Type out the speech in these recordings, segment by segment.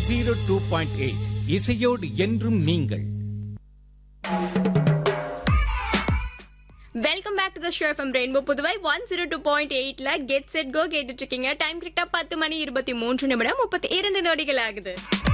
Zero two point eight இசையோடு என்றும் நீங்கள் welcome back to the show from rainbow Puduvai one zero two point எயிட்ல get set go கேட்டுட்டு இருக்கீங்க டைம் கரெக்டா பத்து மணி இருபத்தி மூன்று நிமிடம் முப்பத்தி இரண்டு நொடிகள் ஆகுது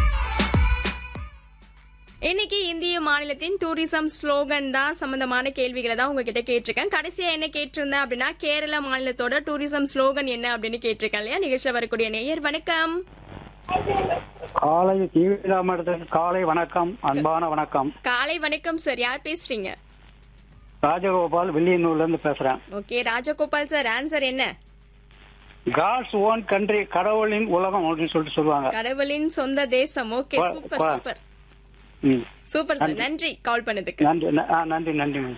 இன்னைக்கு இந்திய மாநிலத்தின் டூரிசம் ஸ்லோகன் தான் சம்பந்தமான கேள்விகளை தான் உங்ககிட்ட கேட்டிருக்கேன் கடைசியா என்ன கேட்டிருந்தேன் அப்படின்னா கேரள மாநிலத்தோட டூரிசம் ஸ்லோகன் என்ன அப்படின்னு கேட்டிருக்கேன் இல்லையா நிகழ்ச்சியில் வரக்கூடிய நேயர் வணக்கம் காலை தீவிர மடத்துக்கு காலை வணக்கம் அன்பான வணக்கம் காலை வணக்கம் சார் யார் பேசுறீங்க ராஜகோபால் வில்லியனூர்ல இருந்து பேசுறேன் ஓகே ராஜகோபால் சார் ஆன்சர் என்ன காட்ஸ் ஓன் கண்ட்ரி கடவுளின் உலகம் அப்படின்னு சொல்லிட்டு சொல்லுவாங்க கடவுளின் சொந்த தேசம் ஓகே பா- சூப்பர் பா- சூப்பர் ம். சூப்பர் சார் நன்றி கால் பண்ணதுக்கு நன்றி ந- ஆ, நன்றி நன்றி மிஸ்.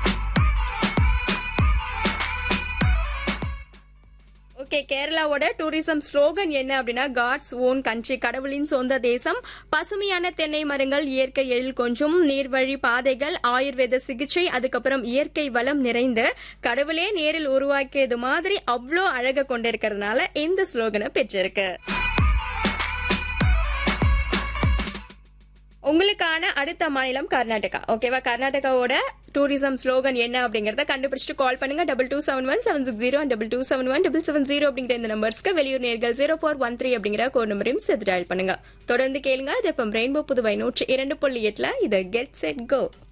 ஓகே கேரளாவோட டூரிசம் ஸ்லோகன் என்ன அப்படின்னா காட்ஸ் ஓன் கண்ட்ரி கடவுளின் சொந்த தேசம் பசுமையான தென்னை மரங்கள் இயற்கை எழில் கொஞ்சம் நீர்வழி பாதைகள் ஆயுர்வேத சிகிச்சை அதுக்கப்புறம் இயற்கை வளம் நிறைந்து கடவுளே நேரில் உருவாக்கியது மாதிரி அவ்வளோ அழக கொண்டிருக்கிறதுனால இந்த ஸ்லோகனை பெற்றிருக்கு உங்களுக்கான அடுத்த மாநிலம் கர்நாடகா ஓகேவா கர்நாடகாவோட டூரிசம் ஸ்லோகன் என்ன அப்படிங்கறத கண்டுபிடிச்சிட்டு கால் பண்ணுங்க double two seven one seven six zero double two seven one double seven zero அப்படிங்கிற இந்த நம்பர்ஸ்க்கு வெளியூர் நேர்கள் ஜீரோ ஃபோர் ஒன் த்ரீ அப்படிங்கிற கோட் நம்பரையும் சேர்த்து டயல் பண்ணுங்க தொடர்ந்து கேளுங்க இது இப்போ ரெயின்போ புதுவை நூற்றி இரண்டு புள்ளி எட்டுல இது கெட் செட் கோ